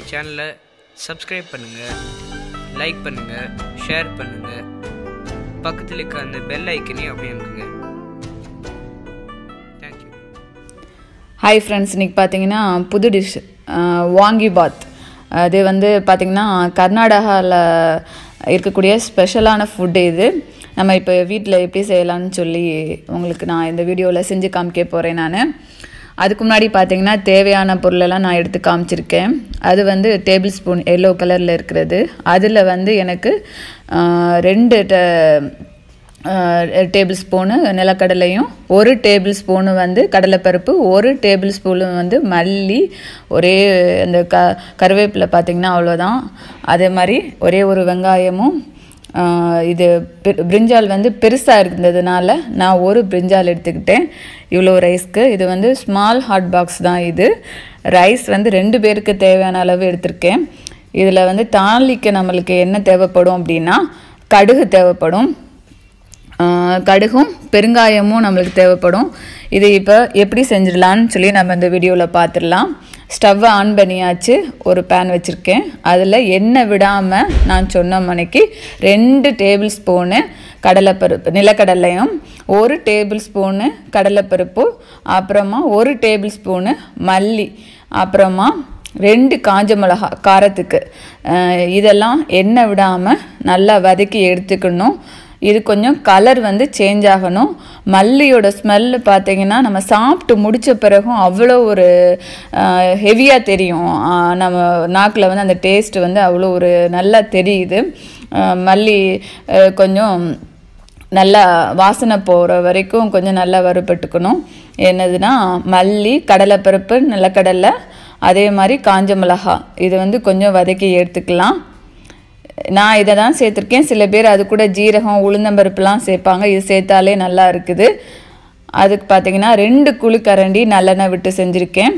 சேனலை சப்ஸ்கிரைப் பண்ணுங்கள் லைக் பண்ணுங்கள் ஷேர் பண்ணுங்கள் பக்கத்தில் இருக்க அந்த பெல் ஐக்கனையும் அப்படியே இருக்குங்க தேங்க்யூ ஹாய் ஃப்ரெண்ட்ஸ் இன்றைக்கி பார்த்தீங்கன்னா புது டிஷ் வாங்கி பாத் அது வந்து பார்த்திங்கன்னா கர்நாடகாவில் இருக்கக்கூடிய ஸ்பெஷலான ஃபுட்டு இது நம்ம இப்போ வீட்டில் எப்படி செய்யலாம்னு சொல்லி உங்களுக்கு நான் இந்த வீடியோவில் செஞ்சு காமிக்க போகிறேன் நான் அதுக்கு முன்னாடி பார்த்தீங்கன்னா தேவையான பொருளெல்லாம் நான் எடுத்து காமிச்சிருக்கேன் அது வந்து டேபிள் ஸ்பூன் எல்லோ கலரில் இருக்கிறது அதில் வந்து எனக்கு ஆஹ், ரெண்டு ட- டேபிள் ஸ்பூனு நிலக்கடலையும் ஒரு டேபிள் ஸ்பூனு வந்து கடலைப்பருப்பு ஒரு டேபிள் ஸ்பூனு வந்து மல்லி ஒரே அந்த க கருவேப்பிலை பார்த்திங்கன்னா அவ்வளோதான் அதே மாதிரி ஒரே ஒரு வெங்காயமும் ஆஹ், இது பெ- பிரிஞ்சால் வந்து பெருசாக இருந்ததுனால நான் ஒரு பிரிஞ்சால் எடுத்துக்கிட்டேன் இவ்வளோ ரைஸ்க்கு இது வந்து ஸ்மால் ஹாட் பாக்ஸ் தான் இது ரைஸ் வந்து ரெண்டு பேருக்கு தேவையான அளவு எடுத்திருக்கேன் இதில் வந்து தாளிக்க நம்மளுக்கு என்ன தேவைப்படும் அப்படின்னா கடுகு தேவைப்படும் ஆஹ் கடுகும் பெருங்காயமும் நம்மளுக்கு தேவைப்படும் இது இப்போ எப்படி செஞ்சிடலான்னு சொல்லி நம்ம இந்த வீடியோவில் பார்த்துடலாம் ஸ்டவ்வை ஆன் பண்ணியாச்சு ஒரு பேன் வச்சுருக்கேன் அதில் எண்ணெய் விடாமல் நான் சொன்ன மணிக்கு ரெண்டு டேபிள் ஸ்பூனு கடலைப்பருப்பு நிலக்கடலையும் ஒரு டேபிள் ஸ்பூனு கடலைப்பருப்பு அப்புறமா ஒரு டேபிள் ஸ்பூனு மல்லி அப்புறமா ரெண்டு காஞ்ச மிளகா காரத்துக்கு அஹ் இதெல்லாம் எண்ணெய் விடாமல் நல்லா வதக்கி எடுத்துக்கணும் இது கொஞ்சம் கலர் வந்து சேஞ்ச் ஆகணும் மல்லியோட ஸ்மெல்லு பார்த்தீங்கன்னா நம்ம சாப்பிட்டு முடித்த பிறகும் அவ்வளோ ஒரு ஹெவியாக தெரியும் அஹ் நம்ம நாக்கில் வந்து அந்த டேஸ்ட் வந்து அவ்வளோ ஒரு நல்லா தெரியுது அஹ் மல்லி அஹ் கொஞ்சம் நல்லா வாசனை போகிற வரைக்கும் கொஞ்சம் நல்லா வறுபட்டுக்கணும் என்னதுன்னா மல்லி கடலைப்பருப்பு நிலக்கடலை அதே மாதிரி காஞ்ச மிளகா இது வந்து கொஞ்சம் வதக்கி எடுத்துக்கலாம் நான் இதை தான் சேர்த்துருக்கேன் சில பேர் அது கூட ஜீரகம் உளுந்தம்பருப்புலாம் சேர்ப்பாங்க இது சேர்த்தாலே நல்லா இருக்குது அதுக்கு பார்த்தீங்கன்னா ரெண்டு குழிக்கரண்டி நல்லெண்ணெய் விட்டு செஞ்சுருக்கேன்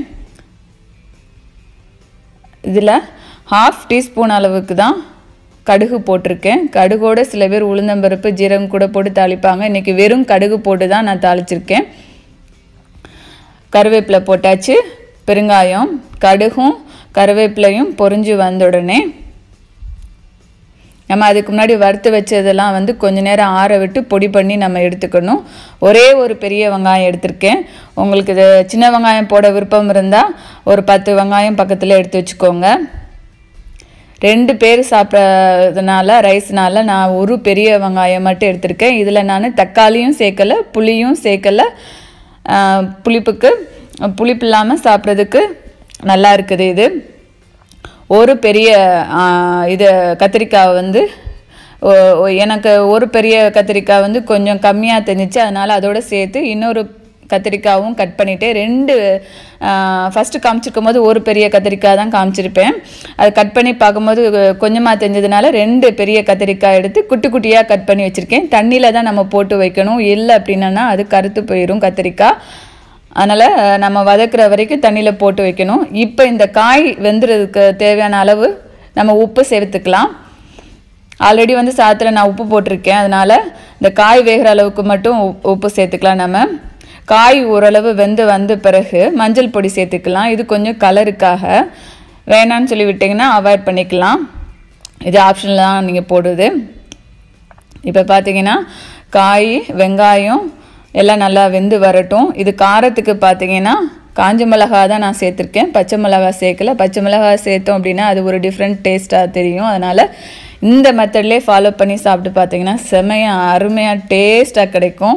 இதில் ஹாஃப் டீஸ்பூன் அளவுக்கு தான் கடுகு போட்டிருக்கேன் கடுகோட சில பேர் உளுந்தம்பருப்பு ஜீரகம் கூட போட்டு தாளிப்பாங்க இன்றைக்கி வெறும் கடுகு போட்டு தான் நான் தாளிச்சிருக்கேன் கருவேப்பிலை போட்டாச்சு பெருங்காயம் கடுகும் கருவேப்பிலையும் பொரிஞ்சு வந்த உடனே நம்ம அதுக்கு முன்னாடி வறுத்து வச்சதெல்லாம் வந்து கொஞ்ச நேரம் ஆற விட்டு பொடி பண்ணி நம்ம எடுத்துக்கணும் ஒரே ஒரு பெரிய வெங்காயம் எடுத்திருக்கேன் உங்களுக்கு இது சின்ன வெங்காயம் போட விருப்பம் இருந்தால் ஒரு பத்து வெங்காயம் பக்கத்தில் எடுத்து வச்சுக்கோங்க ரெண்டு பேர் சாப்பிட்றதுனால ரைஸ்னால நான் ஒரு பெரிய வெங்காயம் மட்டும் எடுத்திருக்கேன் இதில் நான் தக்காளியும் சேர்க்கலை புளியும் சேர்க்கலை ஆஹ், புளிப்புக்கு புளிப்பு இல்லாமல் சாப்பிட்றதுக்கு நல்லா இருக்குது இது ஒரு பெரிய ஆஹ், இது கத்திரிக்காய் வந்து ஒ- ஒ- எனக்கு ஒரு பெரிய கத்திரிக்காய் வந்து கொஞ்சம் கம்மியாக தெரிஞ்சிச்சு அதனால் அதோட சேர்த்து இன்னொரு கத்திரிக்காவும் கட் பண்ணிவிட்டு ரெண்டு ஃபஸ்ட்டு காமிச்சிருக்கும் போது ஒரு பெரிய கத்திரிக்காய் தான் காமிச்சிருப்பேன் அது கட் பண்ணி பார்க்கும்போது கொஞ்சமாக தெரிஞ்சதுனால ரெண்டு பெரிய கத்திரிக்காய் எடுத்து குட்டி குட்டியாக கட் பண்ணி வச்சுருக்கேன் தண்ணியில் தான் நம்ம போட்டு வைக்கணும் இல்லை அப்படின்னா அது கருத்து போயிடும் கத்திரிக்காய் அதனால் நம்ம வதக்குற வரைக்கும் தண்ணியில் போட்டு வைக்கணும் இப்போ இந்த காய் வெந்துறதுக்கு தேவையான அளவு நம்ம உப்பு சேர்த்துக்கலாம் ஆல்ரெடி வந்து சாத்தில் நான் உப்பு போட்டிருக்கேன் அதனால் இந்த காய் வேகிற அளவுக்கு மட்டும் உப்- உப்பு சேர்த்துக்கலாம் நம்ம காய் ஓரளவு வெந்து வந்த பிறகு மஞ்சள் பொடி சேர்த்துக்கலாம் இது கொஞ்சம் கலருக்காக வேணான்னு சொல்லி விட்டிங்கன்னா அவாய்ட் பண்ணிக்கலாம் இது ஆப்ஷனில் தான் நீங்கள் போடுது இப்போ பார்த்தீங்கன்னா காய் வெங்காயம் எல்லாம் நல்லா வெந்து வரட்டும் இது காரத்துக்கு பார்த்தீங்கன்னா காஞ்ச மிளகா தான் நான் சேர்த்துருக்கேன் பச்சை மிளகா சேர்க்கல பச்சை மிளகா சேர்த்தோம் அப்படின்னா அது ஒரு டிஃப்ரெண்ட் டேஸ்ட்டாக தெரியும் அதனால் இந்த மெத்தட்லேயே ஃபாலோ பண்ணி சாப்பிட்டு பார்த்தீங்கன்னா செமையாக அருமையாக டேஸ்ட்டாக கிடைக்கும்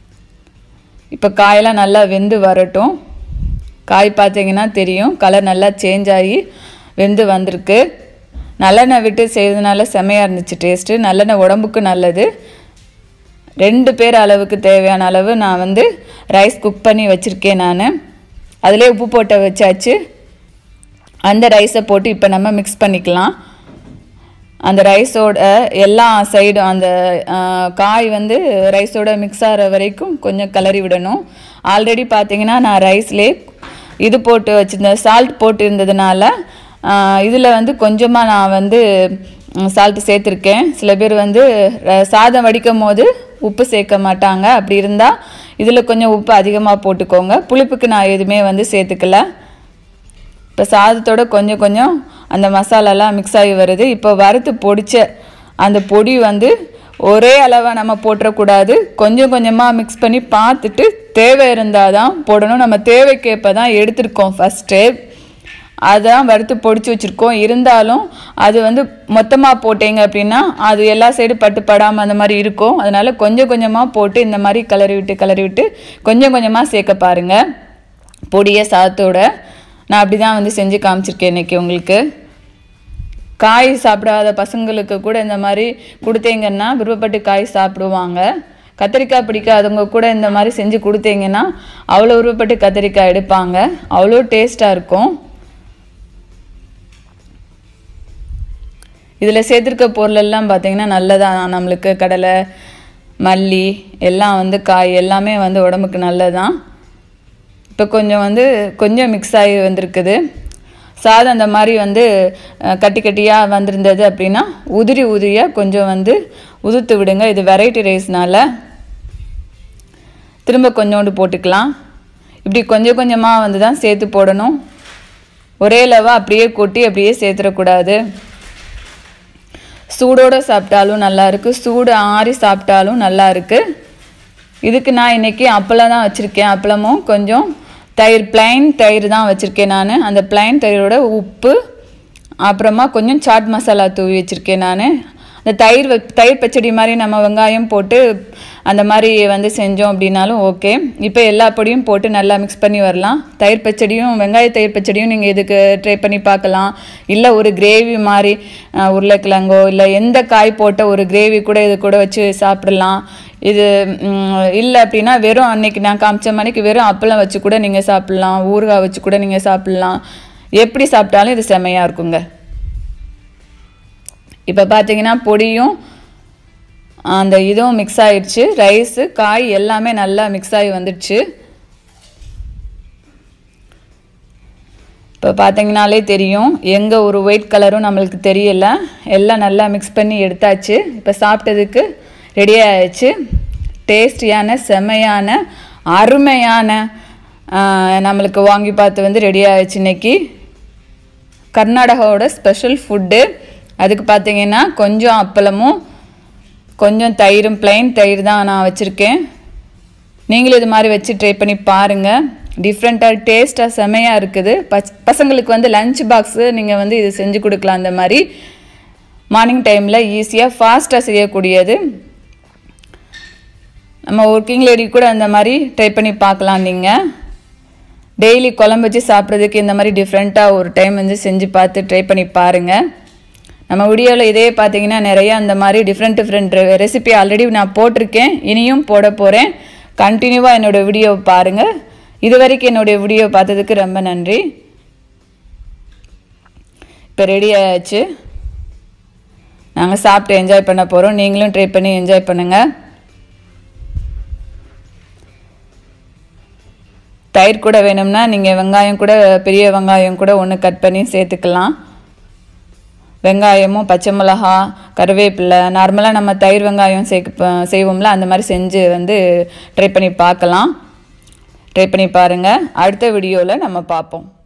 இப்போ காயெல்லாம் நல்லா வெந்து வரட்டும் காய் பார்த்தீங்கன்னா தெரியும் கலர் நல்லா சேஞ்ச் ஆகி வெந்து வந்திருக்கு நல்லெண்ணெய் விட்டு செய்யறதுனால செமையாக இருந்துச்சு டேஸ்ட்டு நல்லெண்ணெய் உடம்புக்கு நல்லது ரெண்டு பேர் அளவுக்கு தேவையான அளவு நான் வந்து ரைஸ் குக் பண்ணி வச்சுருக்கேன் நான் அதிலே உப்பு போட்டு வச்சாச்சு அந்த ரைஸை போட்டு இப்போ நம்ம மிக்ஸ் பண்ணிக்கலாம் அந்த ரைஸோட எல்லா சைடும் அந்த ஆ, காய் வந்து ரைஸோட மிக்ஸ் ஆகிற வரைக்கும் கொஞ்சம் கிளறி விடணும் ஆல்ரெடி பார்த்தீங்கன்னா நான் ரைஸ்லேயே இது போட்டு வச்சுருந்தேன் சால்ட் போட்டு இருந்ததுனால இதில் வந்து கொஞ்சமாக நான் வந்து சால்ட்டு சேர்த்துருக்கேன் சில பேர் வந்து ர- சாதம் வடிக்கும் போது உப்பு சேர்க்க மாட்டாங்க அப்படி இருந்தால் இதில் கொஞ்சம் உப்பு அதிகமாக போட்டுக்கோங்க புளிப்புக்கு நான் எதுவுமே வந்து சேர்த்துக்கல இப்போ சாதத்தோட கொஞ்சம் கொஞ்சம் அந்த மசாலாலாம் மிக்ஸ் ஆகி வருது இப்போ வறுத்து பொடிச்ச அந்த பொடி வந்து ஒரே அளவாக நம்ம போட்டுறக்கூடாது கொஞ்சம் கொஞ்சமாக மிக்ஸ் பண்ணி பார்த்துட்டு தேவை இருந்தால் தான் போடணும் நம்ம தேவைக்கேற்ப தான் எடுத்திருக்கோம் ஃபஸ்ட்டு அதான் வறுத்து பொடிச்சு வச்சுருக்கோம் இருந்தாலும் அது வந்து மொத்தமாக போட்டீங்க அப்படின்னா அது எல்லா சைடு பட்டு படாமல் அந்த மாதிரி இருக்கும் அதனால கொஞ்சம் கொஞ்சமாக போட்டு இந்த மாதிரி கிளறி விட்டு கிளறி விட்டு கொஞ்சம் கொஞ்சமாக சேர்க்க பாருங்கள் பொடியை சாத்தோட நான் அப்படி தான் வந்து செஞ்சு காமிச்சிருக்கேன் இன்னைக்கு உங்களுக்கு காய் சாப்பிடாத பசங்களுக்கு கூட இந்த மாதிரி கொடுத்தீங்கன்னா விருப்பப்பட்டு காய் சாப்பிடுவாங்க கத்திரிக்காய் பிடிக்காதவங்க கூட இந்த மாதிரி செஞ்சு கொடுத்தீங்கன்னா அவ்வளோ விருப்பப்பட்டு கத்திரிக்காய் எடுப்பாங்க அவ்வளோ டேஸ்ட்டாக இருக்கும் இதில் சேர்த்துருக்க பொருள் எல்லாம் பார்த்தீங்கன்னா நல்லதான் நம்மளுக்கு கடலை மல்லி எல்லாம் வந்து காய் எல்லாமே வந்து உடம்புக்கு நல்லதான் இப்போ கொஞ்சம் வந்து கொஞ்சம் மிக்ஸ் ஆகி வந்திருக்குது சாதம் அந்த மாதிரி வந்து அஹ், கட்டி கட்டியாக வந்திருந்தது அப்படின்னா உதிரி உதிரியாக கொஞ்சம் வந்து உதுத்து விடுங்க இது வெரைட்டி ரைஸ்னால திரும்ப கொஞ்சோண்டு போட்டுக்கலாம் இப்படி கொஞ்சம் கொஞ்சமாக வந்து தான் சேர்த்து போடணும் ஒரே லவா அப்படியே கொட்டி அப்படியே சேர்த்துடக்கூடாது சூடோடு சாப்பிட்டாலும் நல்லா இருக்கு சூடு ஆறி சாப்பிட்டாலும் நல்லா இருக்கு இதுக்கு நான் இன்னைக்கு அப்பளம் தான் வச்சுருக்கேன் அப்பளமும் கொஞ்சம் தயிர் பிளைன் தயிர் தான் வச்சுருக்கேன் நான் அந்த பிளைன் தயிரோட உப்பு அப்புறமா கொஞ்சம் சாட் மசாலா தூவி வச்சுருக்கேன் நான் அந்த தயிர் வ- தயிர் பச்சடி மாதிரி நம்ம வெங்காயம் போட்டு அந்த மாதிரி வந்து செஞ்சோம் அப்படின்னாலும் ஓகே இப்போ எல்லா பொடியும் போட்டு நல்லா மிக்ஸ் பண்ணி வரலாம் தயிர் பச்சடியும் வெங்காய தயிர் பச்சடியும் நீங்கள் இதுக்கு ட்ரை பண்ணி பார்க்கலாம் இல்லை ஒரு கிரேவி மாதிரி அஹ், உருளைக்கிழங்கோ இல்லை எந்த காய் போட்ட ஒரு கிரேவி கூட இது கூட வச்சு சாப்பிடலாம் இது ம், இல்லை அப்படின்னா வெறும் அன்னைக்கு நான் காமிச்ச மணிக்கு வெறும் அப்பளம் வச்சு கூட நீங்கள் சாப்பிட்லாம் ஊறுகாய் வச்சு கூட நீங்கள் சாப்பிட்லாம் எப்படி சாப்பிட்டாலும் இது செமையாக இருக்குங்க இப்போ பார்த்தீங்கன்னா பொடியும் அந்த இதுவும் மிக்ஸ் ஆயிடுச்சு ரைஸு காய் எல்லாமே நல்லா மிக்ஸ் ஆகி வந்துடுச்சு இப்போ பார்த்தீங்கனாலே தெரியும் எங்கே ஒரு ஒயிட் கலரும் நம்மளுக்கு தெரியல எல்லாம் நல்லா மிக்ஸ் பண்ணி எடுத்தாச்சு இப்போ சாப்பிட்டதுக்கு ரெடி ஆயிடுச்சு டேஸ்டியான செமையான அருமையான ஆ, நம்மளுக்கு வாங்கி பார்த்து வந்து ரெடி ஆயிடுச்சு இன்னைக்கு கர்நாடகாவோட ஸ்பெஷல் ஃபுட்டு அதுக்கு பார்த்தீங்கன்னா கொஞ்சம் அப்பளமும் கொஞ்சம் தயிரும் plain தயிர் தான் நான் வச்சுருக்கேன் நீங்களும் இது மாதிரி வச்சு ட்ரை பண்ணி பாருங்கள் டிஃப்ரெண்ட்டாக டேஸ்ட்டாக செமையாக இருக்குது பச் பசங்களுக்கு வந்து லஞ்ச் பாக்ஸு நீங்கள் வந்து இது செஞ்சு கொடுக்கலாம் அந்த மாதிரி மார்னிங் டைமில் ஈஸியாக ஃபாஸ்ட்டாக செய்யக்கூடியது நம்ம ஒர்க்கிங் லேடி கூட அந்த மாதிரி ட்ரை பண்ணி பார்க்கலாம் நீங்கள் டெய்லி குழம்பு வச்சு சாப்பிட்றதுக்கு இந்த மாதிரி டிஃப்ரெண்ட்டாக ஒரு டைம் வந்து செஞ்சு பார்த்து ட்ரை பண்ணி பாருங்கள் நம்ம வீடியோவில் இதே பார்த்தீங்கன்னா நிறைய அந்த மாதிரி டிஃப்ரெண்ட் டிஃப்ரெண்ட் ரெசிபி ஆல்ரெடி நான் போட்டிருக்கேன் இனியும் போட போகிறேன் கண்டினியூவாக என்னோடய வீடியோவை பாருங்கள் இது வரைக்கும் என்னுடைய வீடியோ பார்த்ததுக்கு ரொம்ப நன்றி இப்போ ரெடி ஆயாச்சு நாங்கள் சாப்பிட்டு என்ஜாய் பண்ண போகிறோம் நீங்களும் ட்ரை பண்ணி என்ஜாய் பண்ணுங்கள் தயிர் கூட வேணும்னா நீங்கள் வெங்காயம் கூட பெரிய வெங்காயம் கூட ஒன்று கட் பண்ணி சேர்த்துக்கலாம் வெங்காயமும் பச்சை மிளகா கருவேப்பிலை நார்மலாக நம்ம தயிர் வெங்காயம் சேர்க்க செய்வோம்ல அந்த மாதிரி செஞ்சு வந்து ட்ரை பண்ணி பார்க்கலாம் ட்ரை பண்ணி பாருங்கள் அடுத்த வீடியோவில் நம்ம பார்ப்போம்